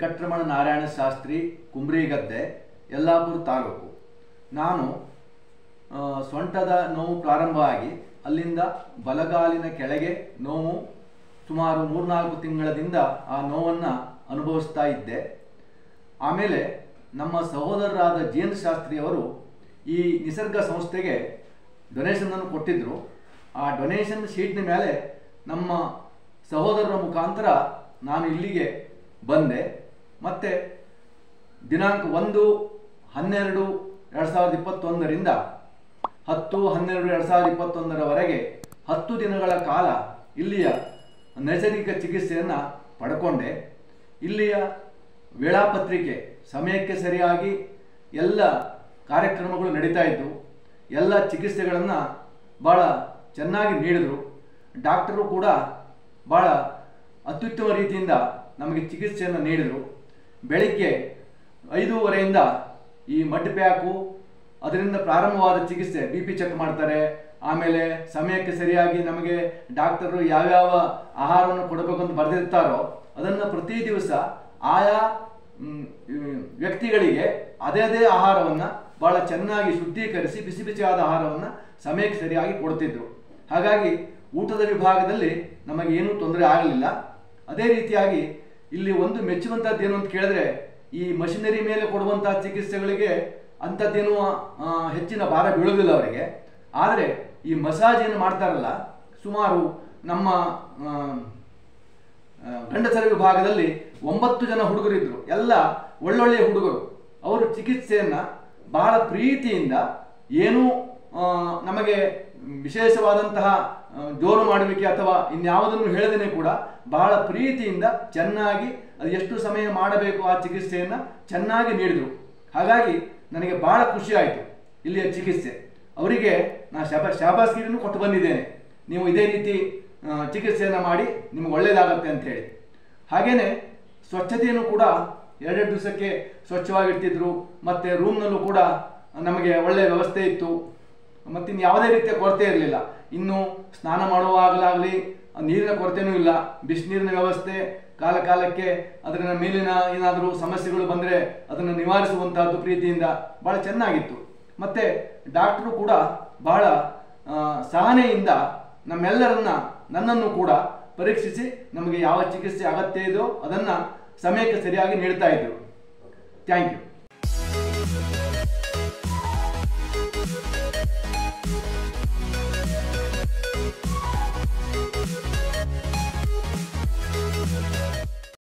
ವೆಂಕಟರಮಣ ನಾರಾಯಣ ಶಾಸ್ತ್ರಿ ಕುಂಬ್ರಿಗದ್ದೆ ಯಲ್ಲಾಪುರ ತಾಲೂಕು ನಾನು ಆ, ಸೊಂಟದ ನೋವು ಪ್ರಾರಂಭ ಆಗಿ ಅಲ್ಲಿಂದ ಬಲಗಾಲಿನ ಕೆಳಗೆ ನೋವು ಸುಮಾರು ಮೂರ್ನಾಲ್ಕು ತಿಂಗಳದಿಂದ ಆ ನೋವನ್ನು ಅನುಭವಿಸ್ತಾ ಇದ್ದೆ ಆಮೇಲೆ ನಮ್ಮ ಸಹೋದರರಾದ ಜಿ ಎನ್ ಶಾಸ್ತ್ರಿಯವರು ಈ ನಿಸರ್ಗ ಸಂಸ್ಥೆಗೆ ಡೊನೇಷನನ್ನು ಕೊಟ್ಟಿದ್ದರು ಆ ಡೊನೇಷನ್ ಶೀಟ್ನ ಮೇಲೆ ನಮ್ಮ ಸಹೋದರರ ಮುಖಾಂತರ ನಾನು ಇಲ್ಲಿಗೆ ಬಂದೆ ಮತ್ತು ದಿನಾಂಕ ಒಂದು ಹನ್ನೆರಡು ಎರಡು ಸಾವಿರದ ಇಪ್ಪತ್ತೊಂದರಿಂದ ಹತ್ತು ಹನ್ನೆರಡು ಎರಡು ಸಾವಿರದ ಇಪ್ಪತ್ತೊಂದರವರೆಗೆ ಹತ್ತು ದಿನಗಳ ಕಾಲ ಇಲ್ಲಿಯ ನೈಸರ್ಗಿಕ ಚಿಕಿತ್ಸೆಯನ್ನು ಪಡ್ಕೊಂಡೆ ಇಲ್ಲಿಯ ವೇಳಾಪತ್ರಿಕೆ ಸಮಯಕ್ಕೆ ಸರಿಯಾಗಿ ಎಲ್ಲ ಕಾರ್ಯಕ್ರಮಗಳು ನಡೀತಾ ಇದ್ದವು ಎಲ್ಲ ಚಿಕಿತ್ಸೆಗಳನ್ನು ಭಾಳ ಚೆನ್ನಾಗಿ ನೀಡಿದರು ಡಾಕ್ಟರು ಕೂಡ ಭಾಳ ಅತ್ಯುತ್ತಮ ರೀತಿಯಿಂದ ನಮಗೆ ಚಿಕಿತ್ಸೆಯನ್ನು ನೀಡಿದರು ಬೆಳಿಗ್ಗೆ ಐದೂವರೆಯಿಂದ ಈ ಮಡ್ ಪ್ಯಾಕು ಅದರಿಂದ ಪ್ರಾರಂಭವಾದ ಚಿಕಿತ್ಸೆ ಬಿ ಪಿ ಚೆಕ್ ಮಾಡ್ತಾರೆ ಆಮೇಲೆ ಸಮಯಕ್ಕೆ ಸರಿಯಾಗಿ ನಮಗೆ ಡಾಕ್ಟರು ಯಾವ್ಯಾವ ಆಹಾರವನ್ನು ಕೊಡಬೇಕು ಅಂತ ಬರೆದಿರ್ತಾರೋ ಅದನ್ನು ಪ್ರತಿ ದಿವಸ ಆಯಾ ಮ್, ಮ್, ವ್ಯಕ್ತಿಗಳಿಗೆ ಅದೇ ಅದೇ ಆಹಾರವನ್ನು ಭಾಳ ಚೆನ್ನಾಗಿ ಶುದ್ಧೀಕರಿಸಿ ಬಿಸಿ ಬಿಸಿಯಾದ ಆಹಾರವನ್ನು ಸಮಯಕ್ಕೆ ಸರಿಯಾಗಿ ಕೊಡ್ತಿದ್ರು ಹಾಗಾಗಿ ಊಟದ ವಿಭಾಗದಲ್ಲಿ ನಮಗೆ ಏನೂ ತೊಂದರೆ ಆಗಲಿಲ್ಲ ಅದೇ ರೀತಿಯಾಗಿ ಇಲ್ಲಿ ಒಂದು ಮೆಚ್ಚುವಂಥದ್ದು ಏನು ಅಂತ ಕೇಳಿದ್ರೆ ಈ ಮಷಿನರಿ ಮೇಲೆ ಕೊಡುವಂಥ ಚಿಕಿತ್ಸೆಗಳಿಗೆ ಅಂಥದ್ದೇನು ಆ, ಹೆಚ್ಚಿನ ಭಾರ ಬೀಳೋದಿಲ್ಲ ಅವರಿಗೆ ಆದರೆ ಈ ಮಸಾಜ್ ಏನು ಮಾಡ್ತಾರಲ್ಲ ಸುಮಾರು ನಮ್ಮ ಆ, ಆ, ಗಂಡಸರ ವಿಭಾಗದಲ್ಲಿ ಒಂಬತ್ತು ಜನ ಹುಡುಗರಿದ್ರು ಎಲ್ಲ ಒಳ್ಳೊಳ್ಳೆಯ ಹುಡುಗರು ಅವರು ಚಿಕಿತ್ಸೆಯನ್ನು ಬಹಳ ಪ್ರೀತಿಯಿಂದ ಏನೂ ಆ, ನಮಗೆ ವಿಶೇಷವಾದಂತಹ ಆ, ಜೋರು ಮಾಡುವಿಕೆ ಅಥವಾ ಇನ್ಯಾವುದನ್ನು ಹೇಳದೇನೆ ಕೂಡ ಬಹಳ ಪ್ರೀತಿಯಿಂದ ಚೆನ್ನಾಗಿ ಅದು ಎಷ್ಟು ಸಮಯ ಮಾಡಬೇಕು ಆ ಚಿಕಿತ್ಸೆಯನ್ನು ಚೆನ್ನಾಗಿ ನೀಡಿದರು ಹಾಗಾಗಿ ನನಗೆ ಬಹಳ ಖುಷಿ ಆಯಿತು ಇಲ್ಲಿಯ ಚಿಕಿತ್ಸೆ ಅವರಿಗೆ ನಾನು ಶಾಬಾ ಶಾಬಾಸ್ಗಿರಿನೂ ಕೊಟ್ಟು ಬಂದಿದ್ದೇನೆ ನೀವು ಇದೇ ರೀತಿ ಆ, ಚಿಕಿತ್ಸೆಯನ್ನು ಮಾಡಿ ನಿಮ್ಗೆ ಒಳ್ಳೆಯದಾಗತ್ತೆ ಅಂತ ಹೇಳಿ ಹಾಗೆಯೇ ಸ್ವಚ್ಛತೆಯನ್ನು ಕೂಡ ಎರಡೆರಡು ದಿವಸಕ್ಕೆ ಸ್ವಚ್ಛವಾಗಿರ್ತಿದ್ರು ಮತ್ತು ರೂಮ್ನಲ್ಲೂ ಕೂಡ ನಮಗೆ ಒಳ್ಳೆಯ ವ್ಯವಸ್ಥೆ ಇತ್ತು ಮತ್ತು ಇನ್ನು ಯಾವುದೇ ರೀತಿಯ ಕೊರತೆ ಇರಲಿಲ್ಲ ಇನ್ನು ಸ್ನಾನ ಮಾಡುವಾಗಲಾಗಲಿ ನೀರಿನ ಕೊರತೆನೂ ಇಲ್ಲ ಬಿಸಿನೀರಿನ ವ್ಯವಸ್ಥೆ ಕಾಲ ಕಾಲಕ್ಕೆ ಅದರ ಮೇಲಿನ ಏನಾದರೂ ಸಮಸ್ಯೆಗಳು ಬಂದರೆ ಅದನ್ನು ನಿವಾರಿಸುವಂತಹದ್ದು ಪ್ರೀತಿಯಿಂದ ಭಾಳ ಚೆನ್ನಾಗಿತ್ತು ಮತ್ತು ಡಾಕ್ಟರು ಕೂಡ ಬಹಳ ಆ, ಸಹನೆಯಿಂದ ನಮ್ಮೆಲ್ಲರನ್ನ ನನ್ನನ್ನು ಕೂಡ ಪರೀಕ್ಷಿಸಿ ನಮಗೆ ಯಾವ ಚಿಕಿತ್ಸೆ ಅಗತ್ಯ ಇದೋ ಅದನ್ನು ಸಮಯಕ್ಕೆ ಸರಿಯಾಗಿ ನೀಡ್ತಾ ಇದ್ರು ಥ್ಯಾಂಕ್ ಯು